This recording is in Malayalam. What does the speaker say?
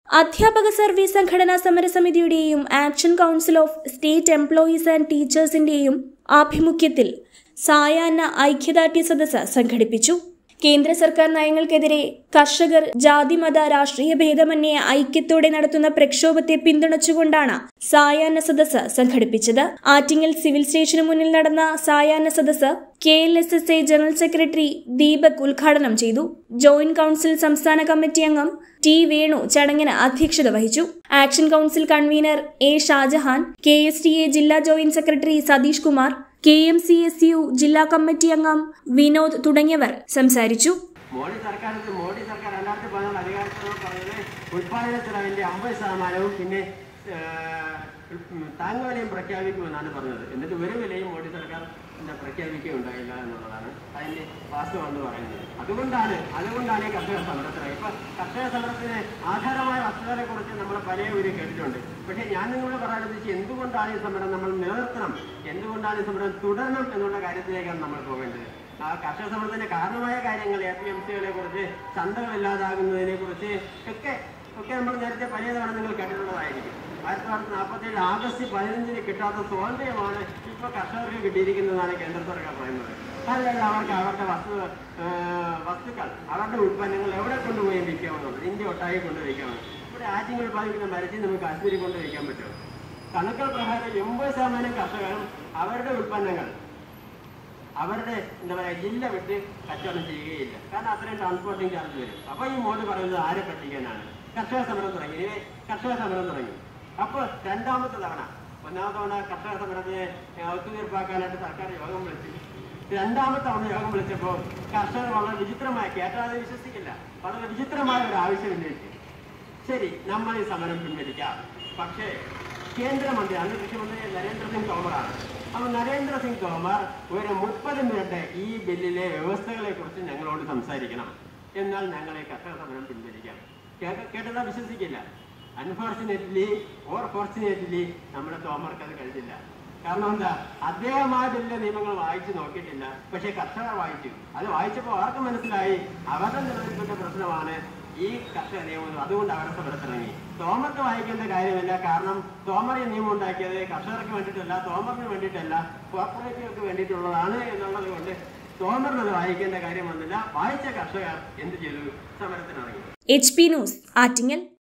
അധ്യാപക സർവീസ് സംഘടനാ സമരസമിതിയുടെയും action council of state employees and ടീച്ചേഴ്സിന്റെയും ആഭിമുഖ്യത്തിൽ സായാഹ്ന ഐക്യദാർഢ്യ സദസ്സ് സംഘടിപ്പിച്ചു കേന്ദ്ര സർക്കാർ നയങ്ങൾക്കെതിരെ കർഷകർ ജാതിമത രാഷ്ട്രീയ ഭേദമന്യേ ഐക്യത്തോടെ നടത്തുന്ന പ്രക്ഷോഭത്തെ പിന്തുണച്ചുകൊണ്ടാണ് സായാഹ്ന സദസ്സ് സംഘടിപ്പിച്ചത് ആറ്റിങ്ങൽ സിവിൽ സ്റ്റേഷന് മുന്നിൽ നടന്ന സായാഹ്ന സദസ്സ് K L S S A general secretary Deepak ഉദ്ഘാടനം ചെയ്തു ജോയിന്റ് കൌൺസിൽ സംസ്ഥാന കമ്മിറ്റി അംഗം ടി വേണു ചടങ്ങിന് അധ്യക്ഷത വഹിച്ചു action council convener A Shajahan K S T A ജില്ലാ joint secretary Satheesh Kumar K M C S U ജില്ലാ കമ്മിറ്റി അംഗം വിനോദ് തുടങ്ങിയവർ സംസാരിച്ചു മോഡി സർക്കാരത്ത് മോഡി സർക്കാർ രണ്ടായിരത്തി പതിനാല് അധികാരത്തിൽ പറയുന്നത് ഉൽപാദന ചെലവിന്റെ അമ്പത് ശതമാനവും പിന്നെ ഉം, താങ്ങുവിലയും പ്രഖ്യാപിക്കുമെന്നാണ് പറഞ്ഞത് എന്നിട്ട് ഒരു വിലയും മോഡി സർക്കാർ എന്താ പ്രഖ്യാപിക്കുകയുണ്ടായില്ല എന്നുള്ളതാണ് അതിന്റെ വാസ്തവമെന്ന് പറയുന്നത് അതുകൊണ്ടാണ് അതുകൊണ്ടാണ് ഈ കർഷക സമരത്തിന് ഇപ്പൊ കർഷക സമരത്തിന് ആധാരമായ വസ്തുതകളെ കുറിച്ച് നമ്മൾ പല ഒരു കേട്ടിട്ടുണ്ട് പക്ഷേ ഞാൻ നിങ്ങളോട് പറയാനുള്ളത് വെച്ചാൽ എന്തുകൊണ്ടാണ് ഈ സമരം നമ്മൾ നിലനിർത്തണം എന്തുകൊണ്ടാണ് ഈ സമരം തുടരണം എന്നുള്ള കാര്യത്തിലേക്കാണ് നമ്മൾ പോകേണ്ടത് ആ കർഷക സമരത്തിന്റെ കാരണമായ കാര്യങ്ങൾ എ പി എം സികളെ കുറിച്ച് ചന്തകൾ ഇല്ലാതാകുന്നതിനെ കുറിച്ച് ഒക്കെ ഒക്കെ നമ്മൾ നേരത്തെ പഴയ തവണ നിങ്ങൾ കേട്ടിട്ടുള്ളതായിരിക്കും ആയിരത്തി തൊള്ളായിരത്തി നാൽപ്പത്തി ഏഴ് ആഗസ്റ്റ് പതിനഞ്ചിന് കിട്ടാത്ത സ്വാതന്ത്ര്യമാണ് ഇപ്പൊ കർഷകർക്ക് കിട്ടിയിരിക്കുന്നതാണ് കേന്ദ്ര സർക്കാർ പറയുന്നത് അതായത് അവർക്ക് അവരുടെ വസ്തു ആ, വസ്തുക്കൾ അവരുടെ ഉൽപ്പന്നങ്ങൾ എവിടെ കൊണ്ടുപോയി വിൽക്കാമെന്നുള്ളത് ഇന്ത്യ ഒട്ടാകെ കൊണ്ട് വിൽക്കാമെന്ന് ഇവിടെ ആറ്റിങ്ങൾ ഉൽപ്പാദിപ്പിക്കുന്ന മരത്തിൽ നമുക്ക് കാശ്മീരിൽ കൊണ്ട് വിൽക്കാൻ പറ്റുമോ കണക്കുകൾ പ്രകാരം എൺപത് ശതമാനം കർഷകരും അവരുടെ ഉൽപ്പന്നങ്ങൾ അവരുടെ എന്താ പറയാ ജില്ല വിട്ട് കച്ചവടം ചെയ്യുകയില്ല കാരണം അത്രയും ട്രാൻസ്പോർട്ടിങ് ചാർജ് വരും അപ്പൊ ഈ മോദി പറയുന്നത് ആരെ പറ്റിക്കാനാണ് കർഷക സമരം തുടങ്ങി ഇനി കർഷക സമരം തുടങ്ങി അപ്പൊ രണ്ടാമത്തെ തവണ ഒന്നാമത്തെ തവണ കർഷക സമരത്തെ ഒത്തുതീർപ്പാക്കാനായിട്ട് സർക്കാർ യോഗം വിളിച്ചു രണ്ടാമത്തെ തവണ യോഗം വിളിച്ചപ്പോൾ കർഷകർ വളരെ വിചിത്രമായ കേട്ടാതെ വിശ്വസിക്കില്ല വളരെ വിചിത്രമായ ഒരു ആവശ്യം ഉന്നയിച്ചു ശരി നമ്മൾ ഈ സമരം പിൻവലിക്കാം പക്ഷേ കേന്ദ്രമന്ത്രി അന്ന് കൃഷിമന്ത്രി നരേന്ദ്രസിംഗ് തോമറാണ് അപ്പൊ നരേന്ദ്രസിംഗ് തോമർ ഒരു മുപ്പത് മിനിറ്റ് ഈ ബില്ലിലെ വ്യവസ്ഥകളെ കുറിച്ച് ഞങ്ങളോട് സംസാരിക്കണം എന്നാൽ ഞങ്ങൾ ഈ കർഷക സമരം പിൻവലിക്കാം കേട്ട കേട്ടതാ വിശ്വസിക്കില്ല അൺഫോർച്ചുനേറ്റ്ലി ഓർ ഫോർച്ചുനേറ്റ്ലി നമ്മുടെ തോമർക്ക് അത് കഴിഞ്ഞില്ല കാരണം എന്താ അദ്ദേഹം ആ ബില്ലിലെ നിയമങ്ങൾ വായിച്ചു നോക്കിയിട്ടില്ല പക്ഷേ കർഷകർ വായിച്ചു അത് വായിച്ചപ്പോൾ ആർക്കും മനസ്സിലായി അവരുടെ നിലനിൽപ്പിന്റെ പ്രശ്നമാണ് ഈ കർഷക നിയമം അതുകൊണ്ട് അവരെ സമരത്തിറങ്ങി തോമർക്ക് വായിക്കേണ്ട കാര്യമില്ല കാരണം തോമർ ഈ നിയമം ഉണ്ടാക്കിയത് കർഷകർക്ക് വേണ്ടിയിട്ടല്ല തോമറിന് വേണ്ടിയിട്ടല്ല കോർപ്പറേറ്റുകൾക്ക് വേണ്ടിയിട്ടുള്ളതാണ് എന്നുള്ളത് കൊണ്ട് തോമറിന് അത് വായിക്കേണ്ട കാര്യം വന്നില്ല വായിച്ച കർഷകർ എന്ത് ചെയ്തു സമരത്തിനിറങ്ങി എച്ച് പി ന്യൂസ് ആറ്റിങ്ങൽ